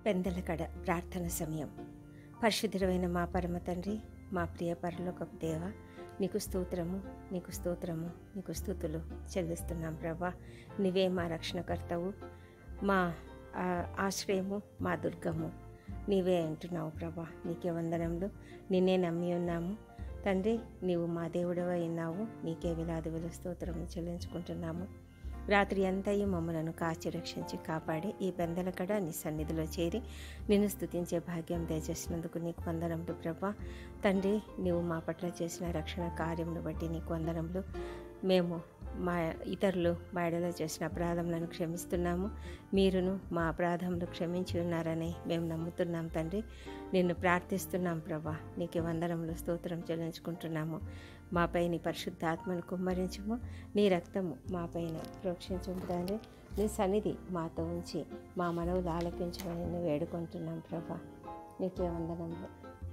పెందలకడ ప్రార్థన సమయం పరిశుద్ధమైన మా పరమ తండ్రి మా ప్రియ పరలోకపు దేవ నీకు స్తోత్రము నీకు స్తోత్రము నీకు స్థుతులు చెల్లిస్తున్నాం ప్రభా నీవే మా రక్షణకర్తవు మా ఆ, ఆశ్రయము మా దుర్గము నీవే అంటున్నావు ప్రభా నీకే వందనములు నిన్నే నమ్మి ఉన్నాము తండ్రి నీవు మా దేవుడవై ఉన్నావు నీకే విలాదువుల స్తోత్రము చెల్లించుకుంటున్నాము రాత్రి అంతయు మమ్మలను కాచి రక్షించి కాపాడి ఈ పెందలకడ నీ సన్నిధిలో చేరి నిన్ను స్తుతించే భాగ్యం దయచేసినందుకు నీకు వందనములు ప్రభా తండ్రి నీవు మా పట్ల చేసిన రక్షణ కార్యమును బట్టి నీకు వందనములు మేము మా ఇతరులు మా ఎడలో చేసిన అపరాధములను క్షమిస్తున్నాము మీరును మా అపరాధములు క్షమించి ఉన్నారని మేము నమ్ముతున్నాం తండ్రి నిన్ను ప్రార్థిస్తున్నాం ప్రభా నీకు వందనములు స్తోత్రం చెల్లించుకుంటున్నాము మాపై నీ పరిశుద్ధాత్మను కుమ్మరించము నీ రక్తము మాపైన ప్రోక్షించము తండ్రి నీ సన్నిధి మాతో ఉంచి మా మనవులు ఆలకించమని నిన్ను వేడుకుంటున్నాం ప్రభా నీకే వందనములు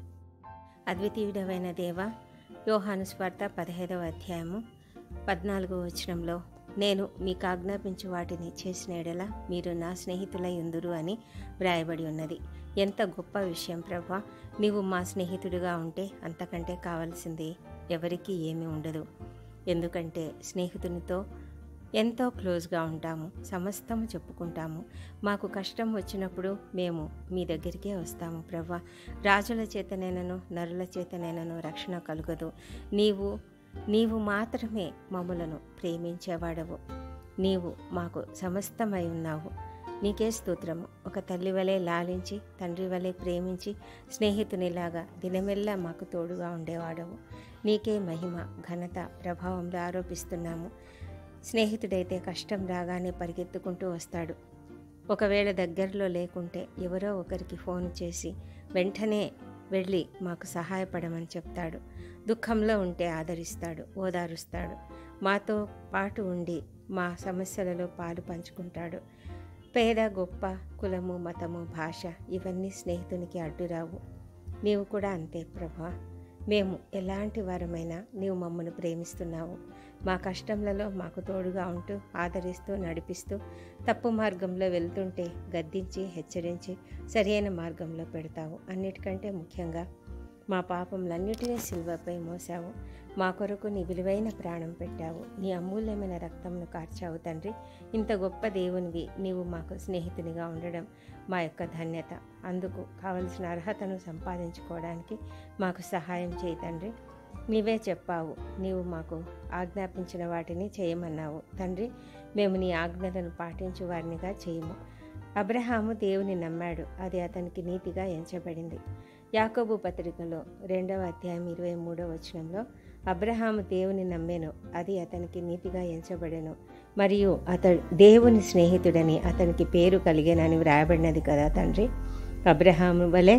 అద్వితీయుడమైన దేవ యోహాను స్వార్త పదహైదవ అధ్యాయము పద్నాలుగో వచనంలో నేను మీకు ఆజ్ఞాపించు వాటిని చేసిన ఎడల మీరు నా స్నేహితులై ఉందురు అని వ్రాయబడి ఉన్నది ఎంత గొప్ప విషయం ప్రభా నీవు మా స్నేహితుడిగా ఉంటే అంతకంటే కావలసింది ఎవరికీ ఏమీ ఉండదు ఎందుకంటే స్నేహితునితో ఎంతో క్లోజ్గా ఉంటాము సమస్తము చెప్పుకుంటాము మాకు కష్టం వచ్చినప్పుడు మేము మీ దగ్గరికే వస్తాము ప్రభా రాజుల చేతనైనను నరుల చేతనైనను రక్షణ కలుగదు నీవు నీవు మాత్రమే మమ్ములను ప్రేమించేవాడవు నీవు మాకు సమస్తమై ఉన్నావు నీకే స్తోత్రము ఒక తల్లి వలె లాలించి తండ్రి వలె ప్రేమించి స్నేహితునిలాగా దినమెల్లా మాకు తోడుగా ఉండేవాడవు నీకే మహిమ ఘనత ప్రభావంలో ఆరోపిస్తున్నాము స్నేహితుడైతే కష్టం రాగానే పరిగెత్తుకుంటూ వస్తాడు ఒకవేళ దగ్గరలో లేకుంటే ఎవరో ఒకరికి ఫోన్ చేసి వెంటనే వెళ్ళి మాకు సహాయపడమని చెప్తాడు దుఃఖంలో ఉంటే ఆదరిస్తాడు ఓదారుస్తాడు మాతో పాటు ఉండి మా సమస్యలలో పాలు పంచుకుంటాడు పేద గొప్ప కులము మతము భాష ఇవన్నీ స్నేహితునికి అడ్డురావు నీవు కూడా అంతే ప్రభా మేము ఎలాంటి వారమైనా నీవు మమ్మల్ని ప్రేమిస్తున్నావు మా కష్టంలలో మాకు తోడుగా ఉంటూ ఆదరిస్తూ నడిపిస్తూ తప్పు మార్గంలో వెళ్తుంటే గద్దించి హెచ్చరించి సరైన మార్గంలో పెడతావు అన్నిటికంటే ముఖ్యంగా మా పాపములన్నిటినీ సిల్వపై మోసావు మా కొరకు నీ విలువైన ప్రాణం పెట్టావు నీ అమూల్యమైన రక్తంను కార్చావు తండ్రి ఇంత గొప్ప దేవునివి నీవు మాకు స్నేహితునిగా ఉండడం మా యొక్క ధన్యత అందుకు కావలసిన అర్హతను సంపాదించుకోవడానికి మాకు సహాయం చేయి తండ్రి నీవే చెప్పావు నీవు మాకు ఆజ్ఞాపించిన వాటిని చేయమన్నావు తండ్రి మేము నీ ఆజ్ఞలను పాటించు వారినిగా చేయము అబ్రహాము దేవుని నమ్మాడు అది అతనికి నీతిగా ఎంచబడింది యాకోబు పత్రికలో రెండవ అధ్యాయం ఇరవై మూడవ వచనంలో అబ్రహాము దేవుని నమ్మెను అది అతనికి నీతిగా ఎంచబడెను మరియు అతడు దేవుని స్నేహితుడని అతనికి పేరు కలిగేనని వ్రాయబడినది కదా తండ్రి అబ్రహాము వలె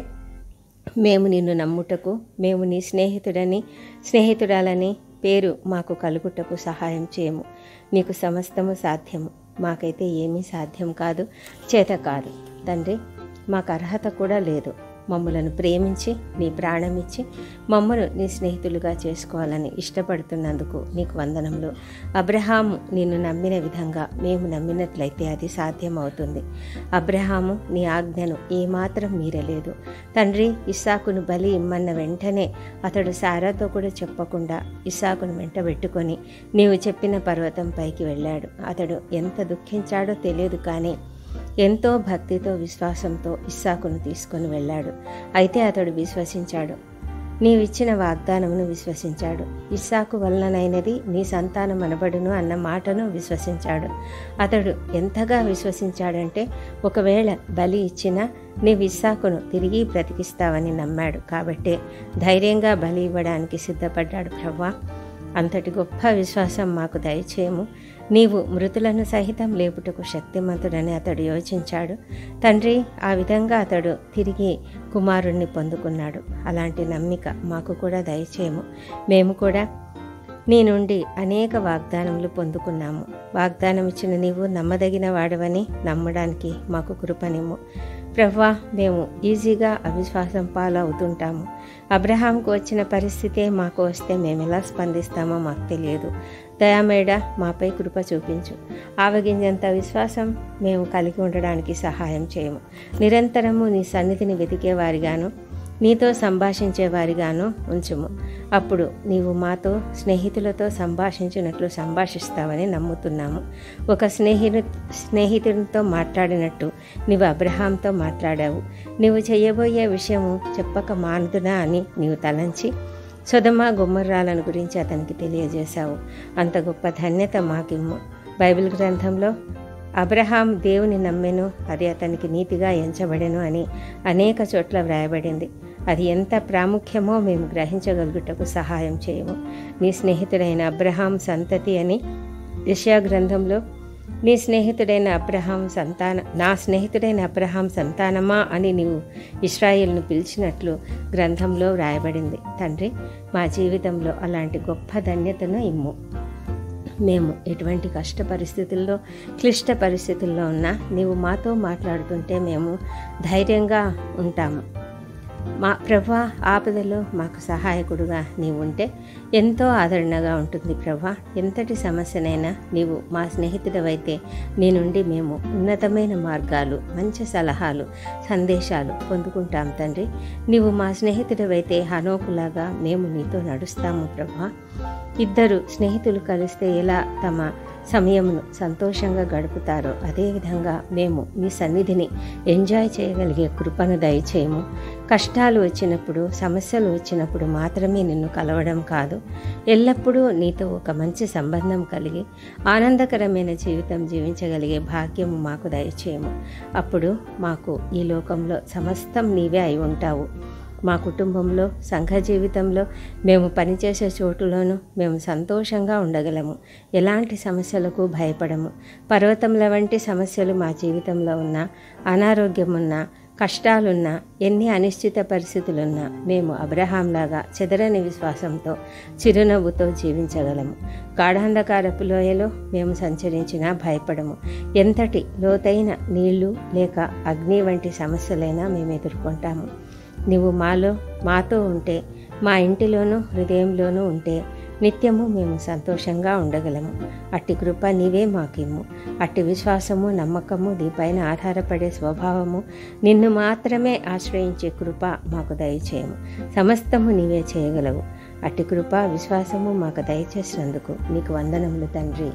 మేము నిన్ను నమ్ముటకు మేము నీ స్నేహితుడని స్నేహితురాలని పేరు మాకు కలుగుటకు సహాయం చేయము నీకు సమస్తము సాధ్యము మాకైతే ఏమీ సాధ్యం కాదు చేత కాదు తండ్రి మాకు అర్హత కూడా లేదు మమ్మలను ప్రేమించి నీ ప్రాణమిచ్చి మమ్మను నీ స్నేహితులుగా చేసుకోవాలని ఇష్టపడుతున్నందుకు నీకు వందనములు అబ్రహాము నిన్ను నమ్మిన విధంగా మేము నమ్మినట్లయితే అది సాధ్యమవుతుంది అబ్రహాము నీ ఆజ్ఞను ఏమాత్రం మీరలేదు తండ్రి ఇస్సాకును బలి ఇమ్మన్న వెంటనే అతడు సారాతో కూడా చెప్పకుండా ఇస్సాకును వెంటబెట్టుకొని నీవు చెప్పిన పర్వతం పైకి వెళ్ళాడు అతడు ఎంత దుఃఖించాడో తెలియదు కానీ ఎంతో భక్తితో విశ్వాసంతో ఇస్సాకును తీసుకొని వెళ్ళాడు అయితే అతడు విశ్వసించాడు నీవిచ్చిన వాగ్దానమును విశ్వసించాడు ఇస్సాకు వలననైనది నీ సంతానం అనబడును అన్న మాటను విశ్వసించాడు అతడు ఎంతగా విశ్వసించాడంటే ఒకవేళ బలి ఇచ్చినా నీవు ఇస్సాకును తిరిగి బ్రతికిస్తావని నమ్మాడు కాబట్టే ధైర్యంగా బలి ఇవ్వడానికి సిద్ధపడ్డాడు ప్రభా అంతటి గొప్ప విశ్వాసం మాకు దయచేయము నీవు మృతులను సహితం లేపుటకు శక్తిమంతుడని అతడు యోచించాడు తండ్రి ఆ విధంగా అతడు తిరిగి కుమారుణ్ణి పొందుకున్నాడు అలాంటి నమ్మిక మాకు కూడా దయచేయము మేము కూడా నీ నుండి అనేక వాగ్దానములు పొందుకున్నాము వాగ్దానం ఇచ్చిన నీవు నమ్మదగిన వాడవని నమ్మడానికి మాకు కృపనిమ్ము ప్రభా మేము ఈజీగా అవిశ్వాసం పాలవుతుంటాము అబ్రహాంకు వచ్చిన పరిస్థితే మాకు వస్తే మేము ఎలా స్పందిస్తామో మాకు తెలియదు దయామేడ మాపై కృప చూపించు ఆవగింజంత విశ్వాసం మేము కలిగి ఉండడానికి సహాయం చేయము నిరంతరము నీ సన్నిధిని వెతికే వారిగాను నీతో సంభాషించే వారిగాను ఉంచుము అప్పుడు నీవు మాతో స్నేహితులతో సంభాషించినట్లు సంభాషిస్తావని నమ్ముతున్నాము ఒక స్నేహితు స్నేహితునితో మాట్లాడినట్టు నీవు అబ్రహాంతో మాట్లాడావు నీవు చేయబోయే విషయము చెప్పక మానుదునా అని నీవు తలంచి సుధమ గుమ్మర్రాలను గురించి అతనికి తెలియజేశావు అంత గొప్ప ధన్యత మాకిమ్ము బైబిల్ గ్రంథంలో అబ్రహాం దేవుని నమ్మెను అది అతనికి నీతిగా ఎంచబడెను అని అనేక చోట్ల వ్రాయబడింది అది ఎంత ప్రాముఖ్యమో మేము గ్రహించగలుగుటకు సహాయం చేయము నీ స్నేహితుడైన అబ్రహాం సంతతి అని యషయా గ్రంథంలో నీ స్నేహితుడైన అబ్రహాం సంతాన నా స్నేహితుడైన అబ్రహాం సంతానమా అని నీవు ఇస్రాయిల్ను పిలిచినట్లు గ్రంథంలో వ్రాయబడింది తండ్రి మా జీవితంలో అలాంటి గొప్ప ధన్యతను ఇమ్ము మేము ఎటువంటి కష్ట పరిస్థితుల్లో క్లిష్ట పరిస్థితుల్లో ఉన్నా నీవు మాతో మాట్లాడుతుంటే మేము ధైర్యంగా ఉంటాము మా ప్రభా ఆపదలో మాకు సహాయకుడుగా నీవు ఉంటే ఎంతో ఆదరణగా ఉంటుంది ప్రభా ఎంతటి సమస్యనైనా నీవు మా స్నేహితుడవైతే నీ నుండి మేము ఉన్నతమైన మార్గాలు మంచి సలహాలు సందేశాలు పొందుకుంటాం తండ్రి నీవు మా స్నేహితుడవైతే హనోకులాగా మేము నీతో నడుస్తాము ప్రభా ఇద్దరు స్నేహితులు కలిస్తే ఎలా తమ సమయమును సంతోషంగా గడుపుతారో అదేవిధంగా మేము నీ సన్నిధిని ఎంజాయ్ చేయగలిగే కృపను దయచేయము కష్టాలు వచ్చినప్పుడు సమస్యలు వచ్చినప్పుడు మాత్రమే నిన్ను కలవడం కాదు ఎల్లప్పుడూ నీతో ఒక మంచి సంబంధం కలిగి ఆనందకరమైన జీవితం జీవించగలిగే భాగ్యము మాకు దయచేయము అప్పుడు మాకు ఈ లోకంలో సమస్తం నీవే అయి ఉంటావు మా కుటుంబంలో సంఘ జీవితంలో మేము పనిచేసే చోటులోనూ మేము సంతోషంగా ఉండగలము ఎలాంటి సమస్యలకు భయపడము పర్వతముల వంటి సమస్యలు మా జీవితంలో ఉన్న అనారోగ్యం ఉన్నా కష్టాలున్నా ఎన్ని అనిశ్చిత పరిస్థితులున్నా మేము అబ్రహాంలాగా చెదరని విశ్వాసంతో చిరునవ్వుతో జీవించగలము గాఢాంధకారపు లోయలో మేము సంచరించినా భయపడము ఎంతటి లోతైన నీళ్లు లేక అగ్ని వంటి సమస్యలైనా మేము ఎదుర్కొంటాము నీవు మాలో మాతో ఉంటే మా ఇంటిలోనూ హృదయంలోనూ ఉంటే నిత్యము మేము సంతోషంగా ఉండగలము అట్టి కృప నీవే మాకిమ్ము అట్టి విశ్వాసము నమ్మకము నీపైన ఆధారపడే స్వభావము నిన్ను మాత్రమే ఆశ్రయించే కృప మాకు దయచేయము సమస్తము నీవే చేయగలవు అట్టి కృప విశ్వాసము మాకు దయచేసినందుకు నీకు వందనములు తండ్రి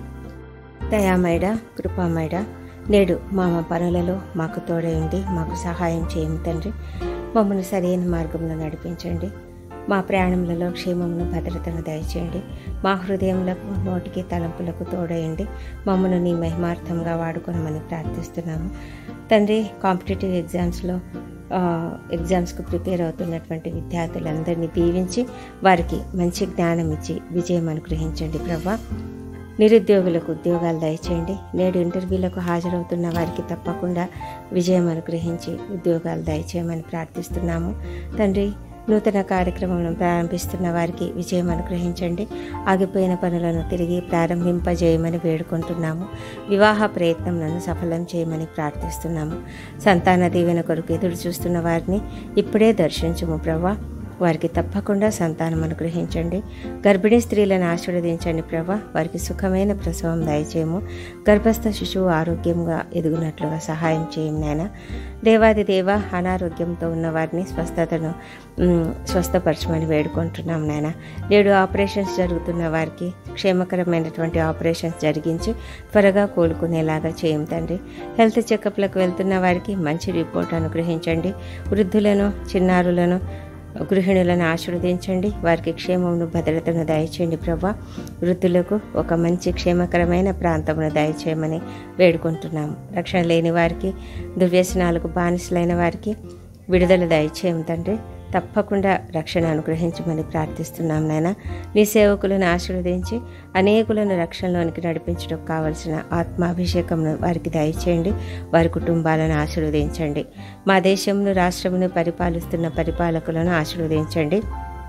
దయామైడ కృపామైడ నేడు మా మా పనులలో మాకు తోడై ఉండి మాకు సహాయం చేయము తండ్రి మమ్మల్ని సరైన మార్గంలో నడిపించండి మా ప్రయాణములలో క్షేమమును భద్రతను దయచేయండి మా హృదయములకు నోటికి తలంపులకు తోడయండి మమ్మల్ని నీ మహిమార్థంగా వాడుకోనమని ప్రార్థిస్తున్నాము తండ్రి కాంపిటేటివ్ ఎగ్జామ్స్లో ఎగ్జామ్స్కు ప్రిపేర్ అవుతున్నటువంటి విద్యార్థులందరినీ దీవించి వారికి మంచి జ్ఞానం ఇచ్చి విజయం అనుగ్రహించండి ప్రభా నిరుద్యోగులకు ఉద్యోగాలు దయచేయండి నేడు ఇంటర్వ్యూలకు హాజరవుతున్న వారికి తప్పకుండా విజయం అనుగ్రహించి ఉద్యోగాలు దయచేయమని ప్రార్థిస్తున్నాము తండ్రి నూతన కార్యక్రమం ప్రారంభిస్తున్న వారికి విజయం అనుగ్రహించండి ఆగిపోయిన పనులను తిరిగి ప్రారంభింపజేయమని వేడుకుంటున్నాము వివాహ ప్రయత్నంలను సఫలం చేయమని ప్రార్థిస్తున్నాము సంతాన దీవెన కొరకు ఎదురు చూస్తున్న వారిని ఇప్పుడే దర్శించుము ప్రభా వారికి తప్పకుండా సంతానం అనుగ్రహించండి గర్భిణీ స్త్రీలను ఆశీర్వదించండి ప్రభా వారికి సుఖమైన ప్రసవం దయచేయము గర్భస్థ శిశువు ఆరోగ్యంగా ఎదుగునట్లుగా సహాయం చేయం నాయన దేవాది దేవ అనారోగ్యంతో ఉన్న వారిని స్వస్థతను మ్, స్వస్థపరచమని వేడుకుంటున్నాం నాయన నేడు ఆపరేషన్స్ జరుగుతున్న వారికి క్షేమకరమైనటువంటి ఆపరేషన్స్ జరిగించి త్వరగా కోలుకునేలాగా చేయం తండ్రి హెల్త్ చెకప్లకు వెళ్తున్న వారికి మంచి రిపోర్ట్ అనుగ్రహించండి వృద్ధులను చిన్నారులను గృహిణులను ఆశీర్వదించండి వారికి క్షేమమును భద్రతను దయచేయండి ప్రభా వృద్ధులకు ఒక మంచి క్షేమకరమైన ప్రాంతమును దయచేయమని వేడుకుంటున్నాము రక్షణ లేని వారికి దుర్వ్యసనాలకు బానిసలైన వారికి విడుదల దయచేయం తండ్రి తప్పకుండా రక్షణ అనుగ్రహించమని ప్రార్థిస్తున్నాం నాయన నీ సేవకులను ఆశీర్వదించి అనేకులను రక్షణలోనికి నడిపించడం కావలసిన ఆత్మాభిషేకంను వారికి దయచేయండి వారి కుటుంబాలను ఆశీర్వదించండి మా దేశంను రాష్ట్రమును పరిపాలిస్తున్న పరిపాలకులను ఆశీర్వదించండి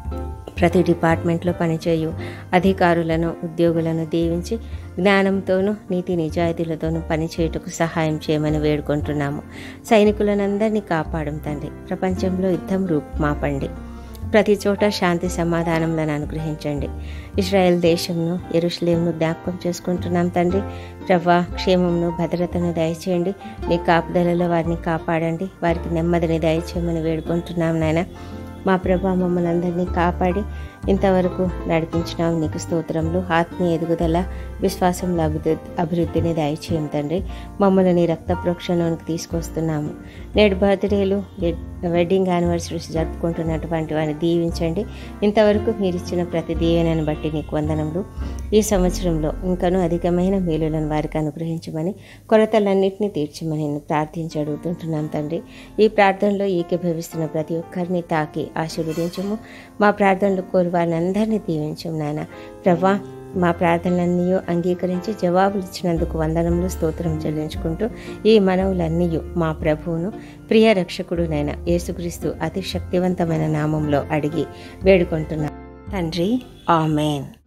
ప్రతి డిపార్ట్మెంట్లో పనిచేయు అధికారులను ఉద్యోగులను దీవించి జ్ఞానంతోనూ నీతి నిజాయితీలతోనూ పనిచేయుటకు సహాయం చేయమని వేడుకుంటున్నాము సైనికులనందరినీ కాపాడం తండ్రి ప్రపంచంలో యుద్ధం రూపుమాపండి ప్రతి చోట శాంతి సమాధానములను అనుగ్రహించండి ఇజ్రాయెల్ దేశంను ఎరుషలేంను జ్ఞాపకం చేసుకుంటున్నాం తండ్రి ప్రభా క్షేమంను భద్రతను దయచేయండి నీ కాపుదలలో వారిని కాపాడండి వారికి నెమ్మదిని దయచేయమని వేడుకుంటున్నాం నాయన మా ప్రభా మమ్మల్ని అందరినీ కాపాడి ఇంతవరకు నడిపించినావు నీకు స్తోత్రములు ఆత్మీయ ఎదుగుదల విశ్వాసంలో అభివృద్ధి అభివృద్ధిని దయచేయం తండ్రి మమ్మల్ని నీ రక్త ప్రోక్షణలోనికి తీసుకొస్తున్నాము నేడు బర్త్డేలు వెడ్డింగ్ యానివర్సరీస్ జరుపుకుంటున్నటువంటి వారిని దీవించండి ఇంతవరకు మీరు ఇచ్చిన ప్రతి దీవెనను బట్టి నీకు వందనములు ఈ సంవత్సరంలో ఇంకనూ అధికమైన మేలులను వారికి అనుగ్రహించమని కొరతలన్నింటినీ తీర్చమని నేను ప్రార్థించి అడుగుతుంటున్నాం తండ్రి ఈ ప్రార్థనలో ఏకీభవిస్తున్న ప్రతి ఒక్కరిని తాకి ఆశీర్వదించము మా ప్రార్థనలు కోరి వారిని అందరినీ దీవించము నాయన ప్రభా మా ప్రార్థనలన్నీ అంగీకరించి జవాబులు ఇచ్చినందుకు వందనములు స్తోత్రం చెల్లించుకుంటూ ఈ మనవులన్నీ మా ప్రభువును ప్రియ రక్షకుడునైన యేసుక్రీస్తు అతి శక్తివంతమైన నామంలో అడిగి వేడుకుంటున్నాం తండ్రి ఆమెన్